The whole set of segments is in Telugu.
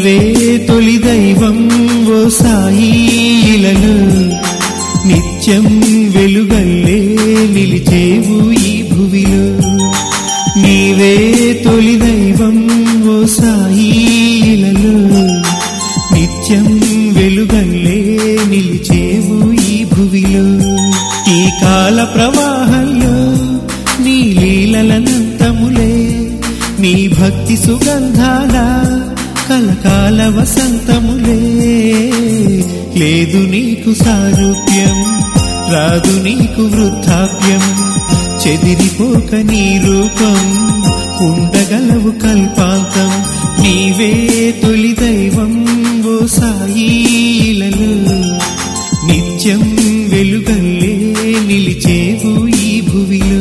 నీవే తొలి దైవం ఓ సాయిలలో నిత్యం వెలుగల్లే నిలిచేవు ఈ భువిలో నీవే తొలి దైవం ఓ సాయిలలో నిత్యం వెలుగల్లే నిలిచేవు ఈ భువిలో ఈ కాల ప్రవాహంలో నీ లీలలనంతములే నీ భక్తి సుగంధాల కలకాల వసంతములే లేదు నీకు సారూప్యం రాదు నీకు వృద్ధాప్యం చెదిరిపోక నీ రూపం ఉండగలవు కల్పాంతం నీవే తొలి దైవం ఓ సాయిలలో నిత్యం వెలుగల్లే నిలిచేవు ఈ భువిలో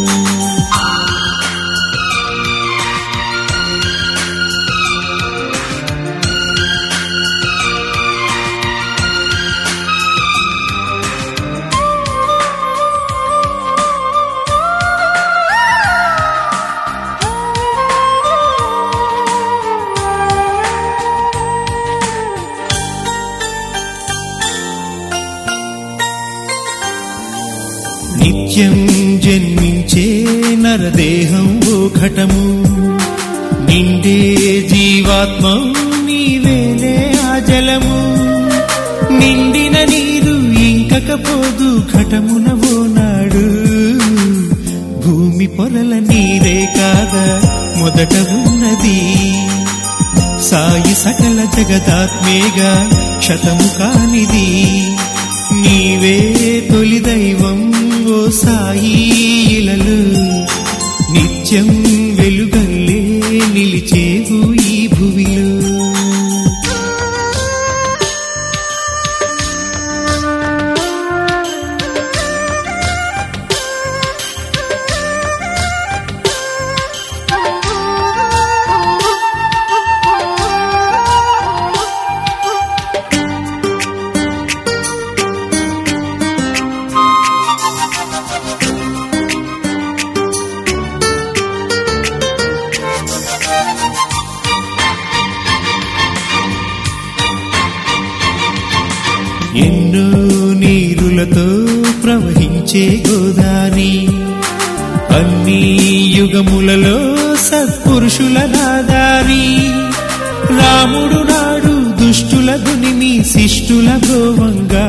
నిత్యం జన్మించే నరదేహం ఓ ఘటము నిండే జీవాత్మ నీవేలే ఆ జలము నిండిన నీరు ఇంకకపోదు ఘటమున ఓ నాడు భూమి పొరల నీరే కాదా మొదట ఉన్నది సాయి సకల జగదాత్మేగా శతము కానిది నీవే తొలి దైవం ఓ సాయిలలో నిత్యం వెలుగల్లే నిలిచేవు ఈ భువిలో ఎన్నో నీరులతో ప్రవహించే గోదాని అన్ని యుగములలో సత్పురుషుల నాదారి రాముడు నాడు దుష్టుల గునిమి శిష్టుల గోవంగా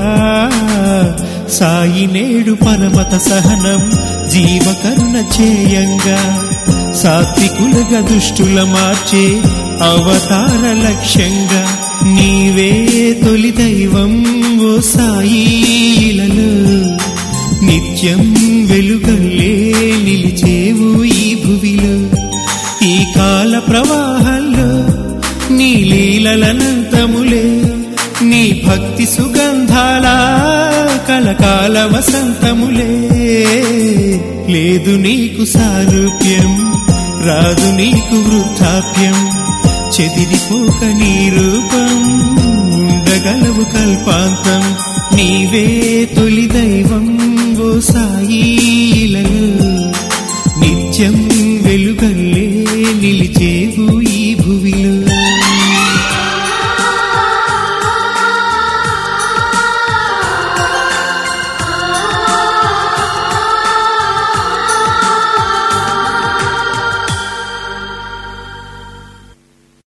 సాయి నేడు పరమత సహనం జీవకరుణ చేయంగా సాత్వికులుగా దుష్టుల మార్చే అవతార లక్ష్యంగా నీవే తొలి దైవం ఓ సాయిలలో నిత్యం వెలుగల్లే నిలిచేవు ఈ భువిలో ఈ కాల ప్రవాహంలో నీ లీలలనంతములే నీ భక్తి సుగంధాల కలకాల వసంతములే లేదు నీకు సారూప్యం రాదు నీకు వృద్ధాప్యం చెదిరిపోక నీ రూపం ఉండగలవు కల్పాంతం నీవే తొలి దైవం ఓ సాయిలలో నిత్యం వెలుగల్లే నిలిచే